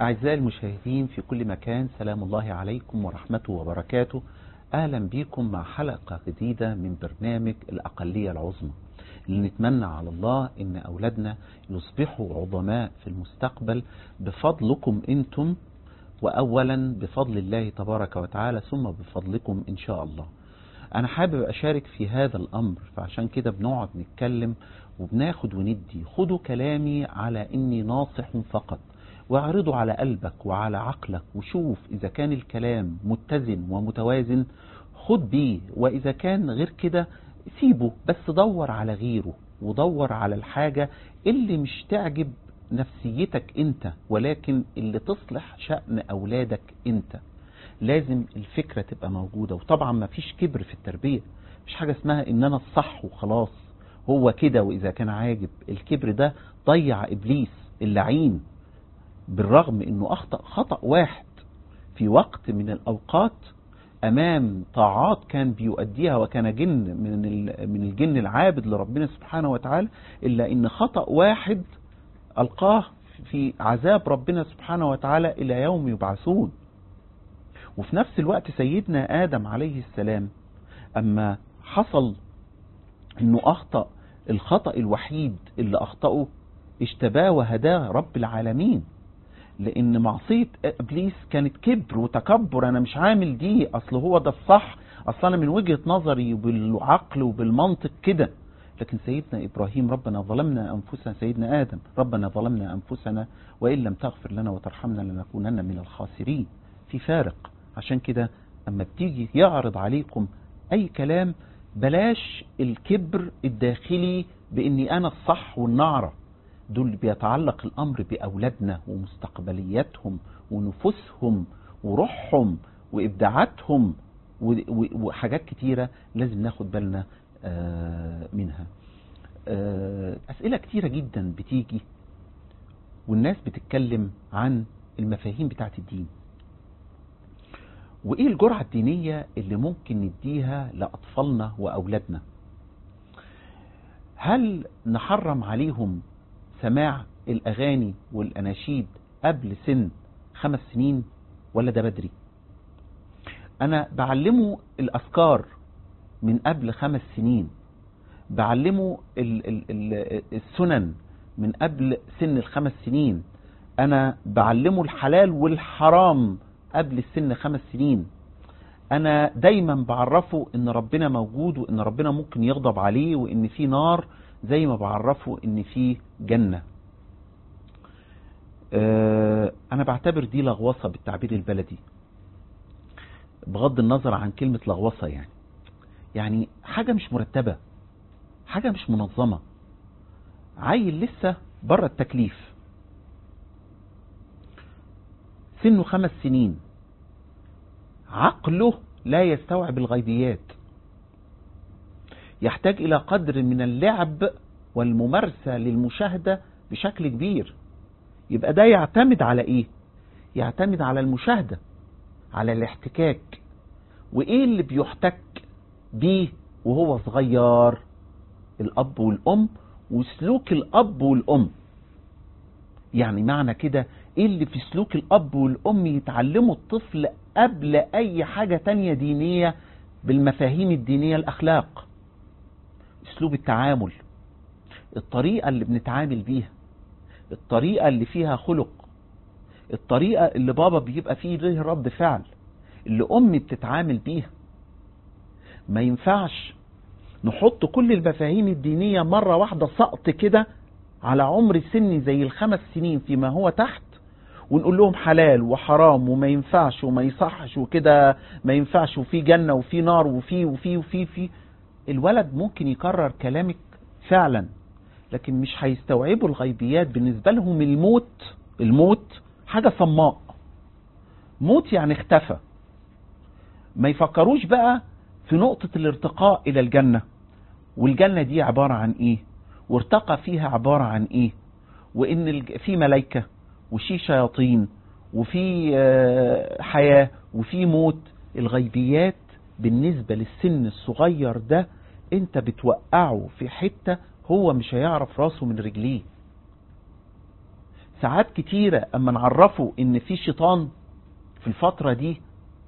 أعزائي المشاهدين في كل مكان سلام الله عليكم ورحمته وبركاته أهلا بكم مع حلقة جديدة من برنامج الأقلية العظمى اللي نتمنى على الله إن أولادنا يصبحوا عظماء في المستقبل بفضلكم أنتم وأولا بفضل الله تبارك وتعالى ثم بفضلكم إن شاء الله أنا حابب أشارك في هذا الأمر فعشان كده بنقعد نتكلم وبناخد وندي خدوا كلامي على إني ناصح فقط واعرضه على قلبك وعلى عقلك وشوف إذا كان الكلام متزن ومتوازن خد بيه وإذا كان غير كده سيبه بس دور على غيره ودور على الحاجة اللي مش تعجب نفسيتك انت ولكن اللي تصلح شأن أولادك انت لازم الفكرة تبقى موجودة وطبعا ما فيش كبر في التربية مش حاجة اسمها ان انا الصح وخلاص هو كده واذا كان عاجب الكبر ده ضيع ابليس اللعين بالرغم انه اخطأ خطأ واحد في وقت من الاوقات امام طاعات كان بيؤديها وكان جن من من الجن العابد لربنا سبحانه وتعالى الا ان خطأ واحد القاه في عذاب ربنا سبحانه وتعالى الى يوم يبعثون وفي نفس الوقت سيدنا ادم عليه السلام اما حصل انه اخطأ الخطأ الوحيد اللي اخطأه اشتباه وهداه رب العالمين لان معصية ابليس كانت كبر وتكبر انا مش عامل دي اصل هو ده الصح اصل انا من وجهة نظري وبالعقل وبالمنطق كده لكن سيدنا ابراهيم ربنا ظلمنا انفسنا سيدنا ادم ربنا ظلمنا انفسنا وان لم تغفر لنا وترحمنا لنكونن من الخاسرين في فارق عشان كده اما بتيجي يعرض عليكم اي كلام بلاش الكبر الداخلي باني انا الصح والنعره دول بيتعلق الأمر بأولادنا ومستقبلياتهم ونفوسهم وروحهم وإبداعاتهم وحاجات كتيرة لازم ناخد بالنا منها أسئلة كتيرة جدا بتيجي والناس بتتكلم عن المفاهيم بتاعت الدين وإيه الجرعة الدينية اللي ممكن نديها لأطفالنا وأولادنا هل نحرم عليهم سماع الأغاني والأناشيد قبل سن خمس سنين ولا ده بدري أنا بعلمه الأفكار من قبل خمس سنين بعلمه ال ال ال السنن من قبل سن الخمس سنين أنا بعلمه الحلال والحرام قبل السن خمس سنين أنا دايما بعرفه إن ربنا موجود وإن ربنا ممكن يغضب عليه وإن في نار زي ما بعرفه ان في جنة أه انا بعتبر دي لغوصة بالتعبير البلدي بغض النظر عن كلمة لغوصة يعني يعني حاجة مش مرتبة حاجة مش منظمة عيل لسه بره التكليف سنه خمس سنين عقله لا يستوعب الغيبيات يحتاج إلى قدر من اللعب والممارسة للمشاهدة بشكل كبير يبقى ده يعتمد على إيه؟ يعتمد على المشاهدة على الاحتكاك وإيه اللي بيحتك بيه وهو صغير الأب والأم وسلوك الأب والأم يعني معنى كده إيه اللي في سلوك الأب والأم يتعلموا الطفل قبل أي حاجة تانية دينية بالمفاهيم الدينية الأخلاق اسلوب التعامل الطريقة اللي بنتعامل بيها الطريقة اللي فيها خلق الطريقة اللي بابا بيبقى فيه له رد فعل اللي امي بتتعامل بيها ما ينفعش نحط كل المفاهيم الدينية مرة واحدة سقط كده على عمر سني زي الخمس سنين فيما هو تحت ونقول لهم حلال وحرام وما ينفعش وما يصحش وكده ما ينفعش وفي جنة وفي نار وفي وفي وفي, وفي الولد ممكن يكرر كلامك فعلا لكن مش هيستوعبوا الغيبيات بالنسبة لهم الموت الموت حاجة صماء موت يعني اختفى ما يفكروش بقى في نقطة الارتقاء إلى الجنة والجنة دي عبارة عن إيه وارتقى فيها عبارة عن إيه وإن في ملايكة وفي شياطين وفي حياة وفي موت الغيبيات بالنسبة للسن الصغير ده انت بتوقعه في حتة هو مش هيعرف راسه من رجليه ساعات كتيرة اما نعرفه ان في شيطان في الفترة دي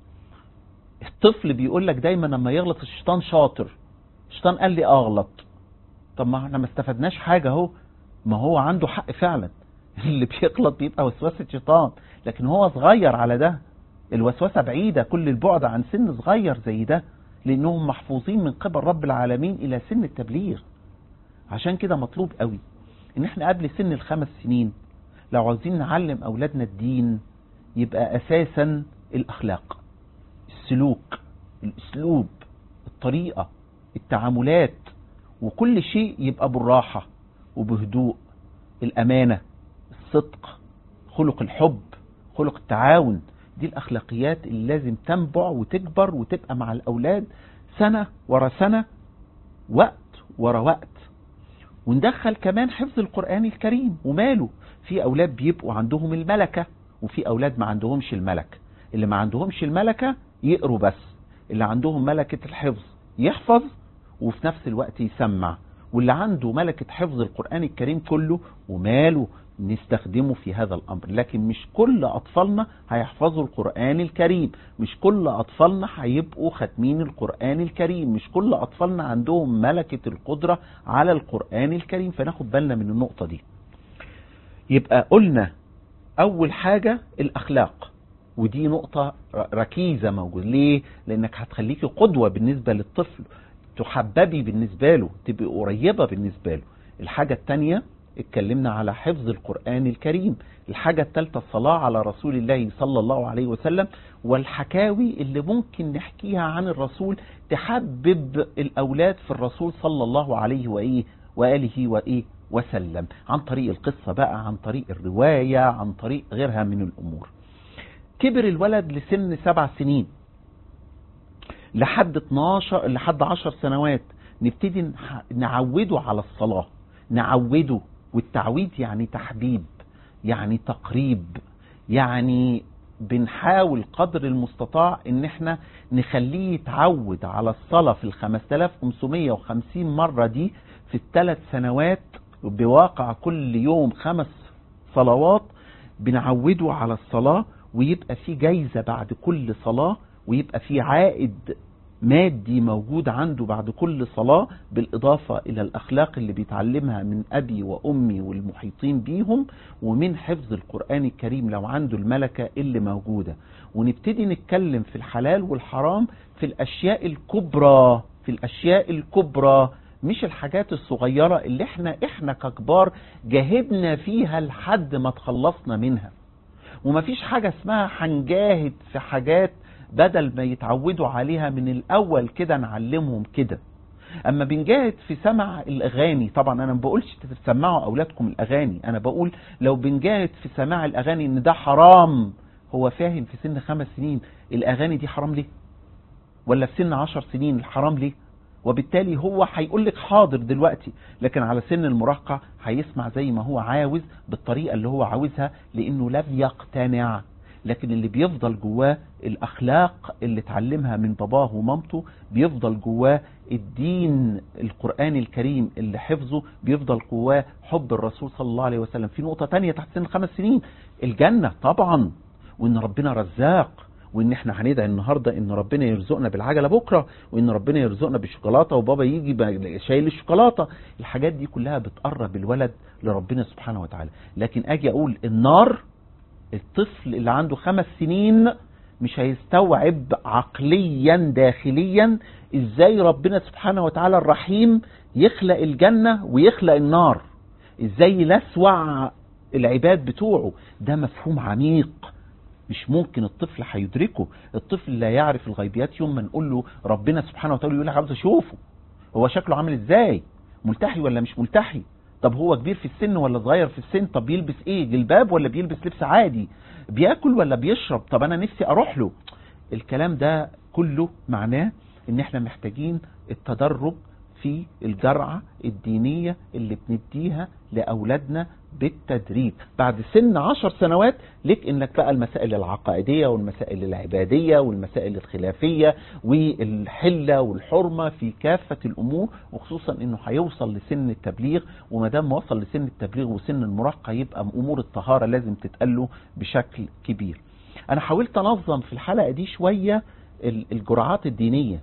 الطفل بيقول لك دايما لما يغلط الشيطان شاطر الشيطان قال لي اغلط طب ما احنا ما استفدناش حاجة اهو ما هو عنده حق فعلا اللي بيغلط بيبقى وسوسة شيطان لكن هو صغير على ده الوسوسة بعيدة كل البعد عن سن صغير زي ده لانهم محفوظين من قبل رب العالمين الى سن التبليغ عشان كده مطلوب قوي ان احنا قبل سن الخمس سنين لو عاوزين نعلم اولادنا الدين يبقى اساسا الاخلاق السلوك الاسلوب الطريقة التعاملات وكل شيء يبقى بالراحة وبهدوء الامانة الصدق خلق الحب خلق التعاون دي الاخلاقيات اللي لازم تنبع وتكبر وتبقى مع الاولاد سنة ورا سنة وقت ورا وقت وندخل كمان حفظ القرآن الكريم وماله في أولاد بيبقوا عندهم الملكة وفي أولاد ما عندهمش الملكة اللي ما عندهمش الملكة يقروا بس اللي عندهم ملكة الحفظ يحفظ وفي نفس الوقت يسمع واللي عنده ملكة حفظ القرآن الكريم كله وماله نستخدمه في هذا الأمر لكن مش كل أطفالنا هيحفظوا القرآن الكريم مش كل أطفالنا هيبقوا ختمين القرآن الكريم مش كل أطفالنا عندهم ملكة القدرة على القرآن الكريم فناخد بالنا من النقطة دي يبقى قلنا أول حاجة الأخلاق ودي نقطة ركيزة موجود ليه؟ لأنك هتخليكي قدوة بالنسبة للطفل تحببي بالنسبة له تبقي قريبة بالنسبة له الحاجة التانية اتكلمنا على حفظ القرآن الكريم الحاجة الثالثة الصلاة على رسول الله صلى الله عليه وسلم والحكاوي اللي ممكن نحكيها عن الرسول تحبب الأولاد في الرسول صلى الله عليه وإيه وآله وإيه وسلم عن طريق القصة بقى عن طريق الرواية عن طريق غيرها من الأمور كبر الولد لسن سبع سنين لحد 12 لحد 10 سنوات نبتدي نعوده على الصلاة نعوده والتعويد يعني تحبيب يعني تقريب يعني بنحاول قدر المستطاع ان احنا نخليه يتعود على الصلاة في ال 5550 مرة دي في الثلاث سنوات بواقع كل يوم خمس صلوات بنعوده على الصلاة ويبقى في جايزة بعد كل صلاة ويبقى في عائد مادي موجود عنده بعد كل صلاة بالإضافة إلى الأخلاق اللي بيتعلمها من أبي وأمي والمحيطين بيهم ومن حفظ القرآن الكريم لو عنده الملكة اللي موجودة ونبتدي نتكلم في الحلال والحرام في الأشياء الكبرى في الأشياء الكبرى مش الحاجات الصغيرة اللي احنا احنا ككبار جاهدنا فيها لحد ما تخلصنا منها ومفيش حاجة اسمها هنجاهد في حاجات بدل ما يتعودوا عليها من الأول كده نعلمهم كده أما بنجاهد في سمع الأغاني طبعا أنا ما بقولش تسمعوا أولادكم الأغاني أنا بقول لو بنجاهد في سماع الأغاني إن ده حرام هو فاهم في سن خمس سنين الأغاني دي حرام ليه ولا في سن عشر سنين الحرام ليه وبالتالي هو هيقول لك حاضر دلوقتي لكن على سن المراهقة هيسمع زي ما هو عاوز بالطريقة اللي هو عاوزها لأنه لم يقتنع لكن اللي بيفضل جواه الأخلاق اللي اتعلمها من باباه ومامته بيفضل جواه الدين القرآن الكريم اللي حفظه بيفضل جواه حب الرسول صلى الله عليه وسلم في نقطة تانية تحت سن خمس سنين الجنة طبعا وإن ربنا رزاق وان احنا هندعي النهارده ان ربنا يرزقنا بالعجله بكره وان ربنا يرزقنا بالشوكولاته وبابا يجي شايل الشوكولاته الحاجات دي كلها بتقرب الولد لربنا سبحانه وتعالى لكن اجي اقول النار الطفل اللي عنده خمس سنين مش هيستوعب عقليا داخليا ازاي ربنا سبحانه وتعالى الرحيم يخلق الجنة ويخلق النار ازاي يلسوع العباد بتوعه ده مفهوم عميق مش ممكن الطفل هيدركه الطفل لا يعرف الغيبيات يوم ما نقول له ربنا سبحانه وتعالى يقول لك عاوز اشوفه هو شكله عامل ازاي ملتحي ولا مش ملتحي طب هو كبير في السن ولا صغير في السن طب بيلبس ايه جلباب ولا بيلبس لبس عادي بياكل ولا بيشرب طب انا نفسي اروح له الكلام ده كله معناه ان احنا محتاجين التدرج في الجرعة الدينية اللي بنديها لأولادنا بالتدريج بعد سن عشر سنوات لك انك بقى المسائل العقائدية والمسائل العبادية والمسائل الخلافية والحلة والحرمة في كافة الامور وخصوصا انه هيوصل لسن التبليغ وما دام وصل لسن التبليغ وسن المراهقة يبقى امور الطهارة لازم تتقله بشكل كبير انا حاولت انظم في الحلقة دي شوية الجرعات الدينية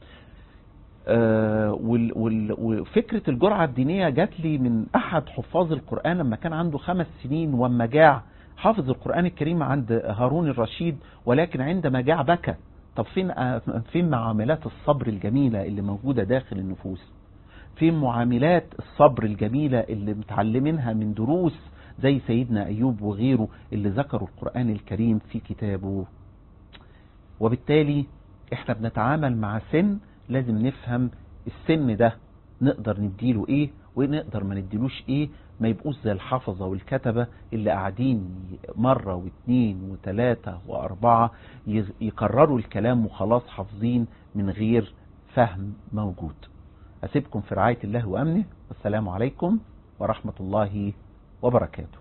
آه وفكرة الجرعة الدينية جات لي من أحد حفاظ القرآن لما كان عنده خمس سنين وما جاع حافظ القرآن الكريم عند هارون الرشيد ولكن عندما جاع بكى طب فين فين معاملات الصبر الجميلة اللي موجودة داخل النفوس فين معاملات الصبر الجميلة اللي متعلمينها من دروس زي سيدنا أيوب وغيره اللي ذكروا القرآن الكريم في كتابه وبالتالي احنا بنتعامل مع سن لازم نفهم السن ده نقدر نديله ايه ونقدر ما نديلوش ايه ما يبقوش زي الحفظة والكتبة اللي قاعدين مرة واثنين وثلاثة واربعة يكرروا الكلام وخلاص حافظين من غير فهم موجود اسيبكم في رعاية الله وامنه والسلام عليكم ورحمة الله وبركاته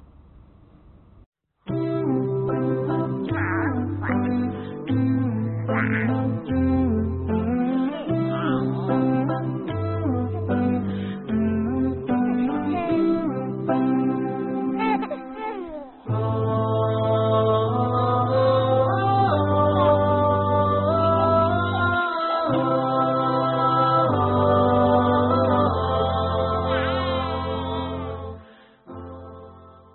Wow.